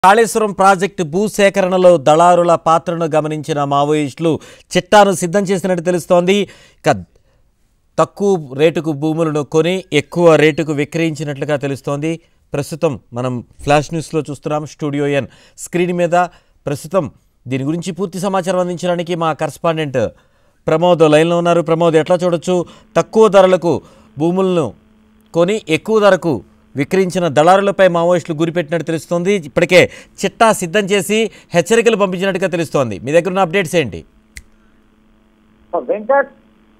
Kaleshwaram project భూసేకరణలో దళారుల పాత్రను గమనించిన మావోయిస్టులు చిట్టాను సిద్ధం చేసినట్టు తెలుస్తోంది ఇక తక్కువ రేటుకు భూములను కొని ఎక్కువ రేటుకు విక్రయించినట్లుగా తెలుస్తోంది ప్రస్తుతం మనం ఫ్లాష్ న్యూస్లో చూస్తున్నాం స్టూడియో ఎన్ స్క్రీన్ మీద ప్రస్తుతం దీని గురించి పూర్తి సమాచారం అందించడానికి మా కరస్పాండెంట్ ప్రమోద్ లైన్లో ఉన్నారు ప్రమోద్ ఎట్లా చూడొచ్చు తక్కువ ధరలకు భూములను కొని ఎక్కువ ధరకు విక్రయించిన దళారులపై మావోయిస్టులు గురిపెట్టినట్టు తెలుస్తోంది ఇప్పటికే చిట్టా సిద్ధం చేసి హెచ్చరికలు పంపించినట్టుగా తెలుస్తోంది మీ దగ్గర ఉన్న అప్డేట్స్ ఏంటి వెంకట్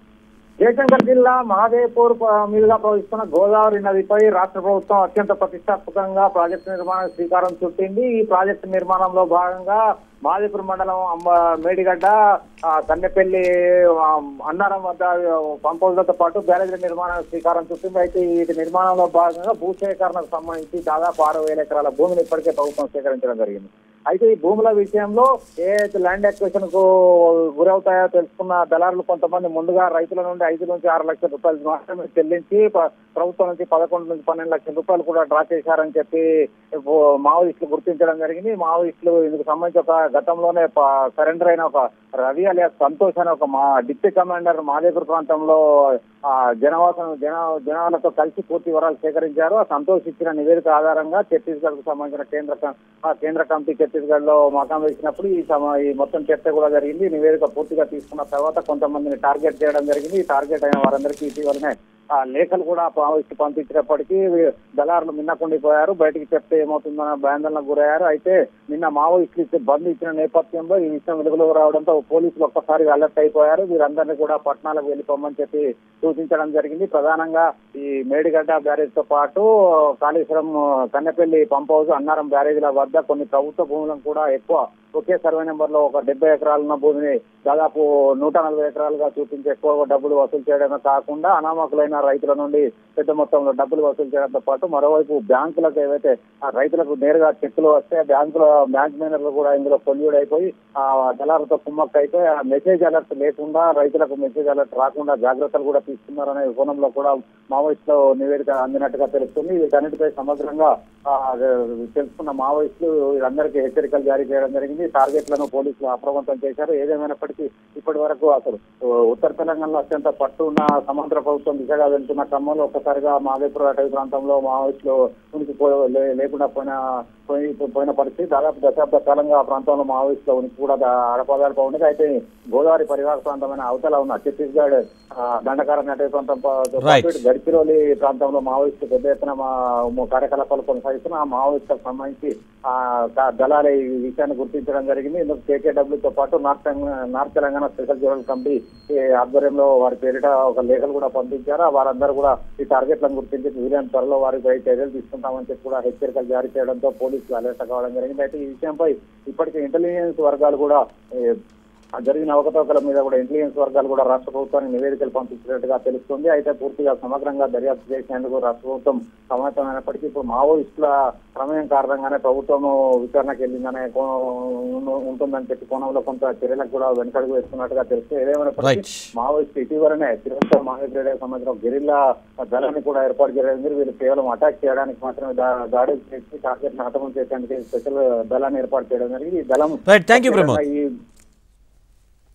జయశంకర్ జిల్లా మహాదేవ్పూర్ ప- మీదుగా ప్రవహిస్తున్న గోదావరి నదిపై రాష్ట్ర ప్రభుత్వం అత్యంత ప్రతిష్టాత్మకంగా ప్రాజెక్టు నిర్మాణం శ్రీకారం చుట్టింది ఈ ప్రాజెక్టు నిర్మాణంలో భాగంగా మహాదేవ్పూర్ మండలం అంబ మేడిగడ్డ ఆ, కన్నెపల్లి ఆ, అన్నారం వద్ద పంప్ హౌస్లతో పాటు బ్యారేజీల నిర్మాణం శ్రీకారం చుట్టింది అయితే వీటి నిర్మాణంలో భాగంగా భూసేకరణకు సంబంధించి దాదాపు ఆరు వేల ఎకరాల భూమిని ఇప్పటికే ప్రభుత్వం సేకరించడం జరిగింది అయితే ఈ భూముల విషయంలో ఏ ల్యాండ్ అక్విజిషన్ కు గురవుతాయో తెలుసుకున్న దళారులు కొంతమంది ముందుగా రైతుల నుండి ఐదు నుంచి ఆరు లక్షల రూపాయలు మాత్రమే చెల్లించి ప- ప్రభుత్వం నుంచి పదకొండు నుంచి పన్నెండు లక్షల రూపాయలు కూడా డ్రా చేశారని చెప్పి ఓ మావోయిస్టులు గుర్తించడం జరిగింది మావోయిస్టులు ఇందుకు సంబంధించి ఒక గతంలోనే సరెండర్ అయిన ఒక రవి అలియాస్ సంతోష్ అనే ఒక మా డిప్యూటీ కమాండర్ మాదేపూర్ ప్రాంతంలో ఆ జనవాసం జన జనాలతో కలిసి పూర్తి వివరాలు సేకరించారు ఆ సంతోష్ ఇచ్చిన నివేదిక ఆధారంగా ఛత్తీస్గఢ్ కు సంబంధించిన కేంద్ర క- ఆ కేంద్ర కమిటీ ఛత్తీస్గఢ్ లో మకాం వేసినప్పుడు ఈ సమ- ఈ మొత్తం చర్చ కూడా జరిగింది ఈ నివేదిక పూర్తిగా తీసుకున్న తర్వాత కొంతమందిని టార్గెట్ చేయడం జరిగింది ఈ టార్గెట్ అయిన వారందరికీ ఇటీవలనే ఆ లేఖలు కూడా పావిస్తూ పంపించినప్పటికీ వీ- దళారులు మిన్నకుండిపోయారు బయటికి చెప్తే ఏమవుతుందన్న భయాందోళనకు గురయ్యారు అయితే నిన్న మావోయిస్టులు ఇచ్చే బంద్ ఇచ్చిన నేపథ్యంలో ఈ విషయం వెలుగులోకి రావడంతో పోలీసులు ఒక్కసారి అలర్ట్ అయిపోయారు వీరందరినీ కూడా పట్టణాలకు వెళ్ళిపోమని చెప్పి సూచించడం జరిగింది ప్రధానంగా ఈ మేడిగడ్డ బ్యారేజ్ తో పాటు కాళేశ్వరం కన్నెపల్లి పంప్ హౌస్ అన్నారం బ్యారేజీల వద్ద కొన్ని ప్రభుత్వ భూములను కూడా ఎక్కువ ఒకే సర్వే నెంబర్ లో ఒక డెబ్బై ఎకరాలు ఉన్న భూమిని దాదాపు నూట నలభై ఎకరాలుగా చూపించి ఎక్కువ డబ్బులు వసూలు చేయడమే కాకుండా అనామకులైన రైతుల నుండి పెద్ద మొత్తంలో డబ్బులు వసూలు చేయడంతో పాటు మరోవైపు బ్యాంకులకు ఏవైతే ఆ రైతులకు నేరుగా చెక్కులు వస్తే బ్యాంకుల బ్యాంక్ మేనేజర్లు కూడా ఇందులో పొల్యూడ్ అయిపోయి ఆ దళాలతో కుమ్మక్క అయిపోయి ఆ మెసేజ్ అలర్ట్ లేకుండా రైతులకు మెసేజ్ అలర్ట్ రాకుండా జాగ్రత్తలు కూడా తీసుకున్నారనే కోణంలో కూడా మావోయిస్టులు నివేదిక అందినట్టుగా తెలుస్తుంది వీటన్నిటిపై సమగ్రంగా ఆ, తెలుసుకున్న మావోయిస్టులు వీరందరికీ హెచ్చరికలు జారీ చేయడం జరిగింది టార్గెట్లను పోలీసులు అప్రమత్తం చేశారు ఏదేమైనప్పటికీ ఇప్పటి వరకు అసలు ఆ, ఉత్తర తెలంగాణలో అత్యంత పట్టు ఉన్న సముద్ర ప్రభుత్వం దిశగా వెళ్తున్న క్రమంలో ఒక్కసారిగా మాదేపుర అటవీ ప్రాంతంలో మావోయిస్టులు ఉనికి పో- లే- లేకుండా పోయిన పోయి- పోయిన పరిస్థితి దాదాపు దశాబ్ద కాలంగా ఆ ప్రాంతంలో మావోయిస్టుల ఉనికి కూడా అడపదాడప ఉండేది అయితే గోదావరి పరివార ప్రాంతమైన అవతల ఉన్న ఛత్తీస్గఢ్ ఆ, దండకారణ్య అటవీ ప్రాంతం ప- Right. పాటు గడ్చిరోలి ప్రాంతంలో మావోయిస్టు పెద్ద ఎత్తున మా మా కార్యకలాపాలు కొనసాగిస్తున్న ఆ మావోయిస్టులకు సంబంధించి ఆ ద- దళాల ఈ విషయాన్ని గుర్తించడం జరిగింది ఇందుకు KKW తో పాటు north Telangana- north Telangana special zonal committee ఈ ఆధ్వర్యంలో వారి పేరిట ఒక లేఖలు కూడా పంపించారు ఆ వారందరూ కూడా ఈ టార్గెట్లను గుర్తించి వీలైన త్వరలో వారిపై చర్యలు తీసుకుంటామని చెప్పి కూడా హెచ్చరికలు జారీ చేయడంతో పోలీసులు అలర్ట్ కావడం జరిగింది అయితే ఈ విషయంపై ఇప్పటికే ఇంటెలిజెన్స్ వర్గాలు కూడా ఏ, ఆ జరిగిన అవకతవకల మీద కూడా ఇంటెలిజెన్స్ వర్గాలు కూడా రాష్ట్ర ప్రభుత్వానికి నివేదికలు పంపించినట్టుగా తెలుస్తుంది అయితే పూర్తిగా సమగ్రంగా దర్యాప్తు చేసేందుకు రాష్ట్ర ప్రభుత్వం సమాయత్తమైనప్పటికీ ఇప్పుడు మావోయిస్టుల ప్రమేయం కారణంగానే ప్రభుత్వం విచారణకు వెళ్ళిందనే కో- ఉం- ఉంటుందని చెప్పి కోణంలో కొంత చర్యలకు కూడా వెనకడుగు వేస్తున్నట్టుగా తెలుస్తుంది ఏదేమైనప్పటికీ Right. మావోయిస్ట్ ఇటీవలనే తిరుపతి మహాగ్రేడ్ సంబంధించిన గెరిల్లా దళాన్ని కూడా ఏర్పాటు చేయడం జరిగింది. వీళ్ళు కేవలం అటాక్ చేయడానికి మాత్రమే దా- దాడులు చేసి టార్గెట్ హతమం చేసేందుకు స్పెషల్ దళాన్ని ఏర్పాటు చేయడం జరిగింది ఈ దళం Right. Thank you, Pramod. ఈ